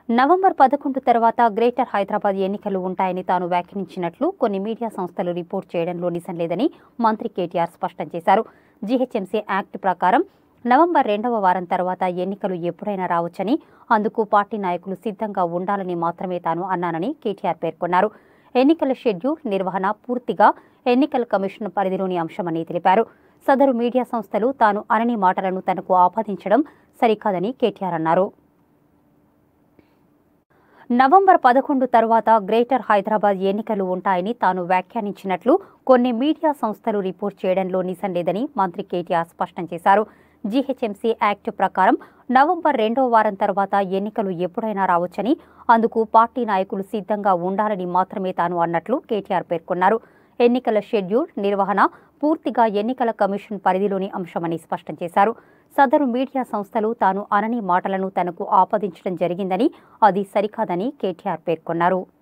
November పదకొండు తర్వాత greater Hyderabad ఎన్నికలు ఉంటాయని తాను వ్యాఖ్యానించినట్లు కొన్ని మీడియా సంస్థలు రిపోర్ట్ చేయడంలో నిజం లేదని మంత్రి కేటీఆర్ స్పష్టం చేశారు జీహెచ్ఎంసీ యాక్ట్ ప్రకారం నవంబర్ రెండవ వారం తర్వాత ఎన్నికలు ఎప్పుడైనా రావచ్చని అందుకు పార్టీ నాయకులు సిద్ధంగా ఉండాలని మాత్రమే తాను అన్నానని కేటీఆర్ పేర్కొన్నారు ఎన్నికల షెడ్యూల్ నిర్వహణ పూర్తిగా ఎన్నికల కమిషన్ పరిధిలోని అంశమని తెలిపారు సదరు మీడియా సంస్థలు తాను అనని మాటలను తనకు ఆపాదించడం సరికాదని కేటీఆర్ అన్నారు నవంబర్ పదకొండు తర్వాత గ్రేటర్ హైదరాబాద్ ఎన్నికలు ఉంటాయని తాను వ్యాఖ్యానించినట్లు కొన్ని మీడియా సంస్థలు రిపోర్ట్ చేయడంలో నిజం లేదని మంత్రి కేటీఆర్ స్పష్టం చేశారు జీహెచ్ఎంసీ యాక్ట్ ప్రకారం నవంబర్ రెండో వారం తర్వాత ఎన్నికలు ఎప్పుడైనా రావచ్చని అందుకు పార్టీ నాయకులు సిద్ధంగా ఉండాలని మాత్రమే తాను అన్నట్లు కేటీఆర్ పేర్కొన్నారు ఎన్నికల షెడ్యూల్ నిర్వహణ పూర్తిగా ఎన్నికల కమిషన్ పరిధిలోని అంశమని స్పష్టం చేశారు సదరు మీడియా సంస్థలు తాను అనని మాటలను తనకు ఆపాదించడం జరిగిందని అది సరికాదని కేటీఆర్ పేర్కొన్నారు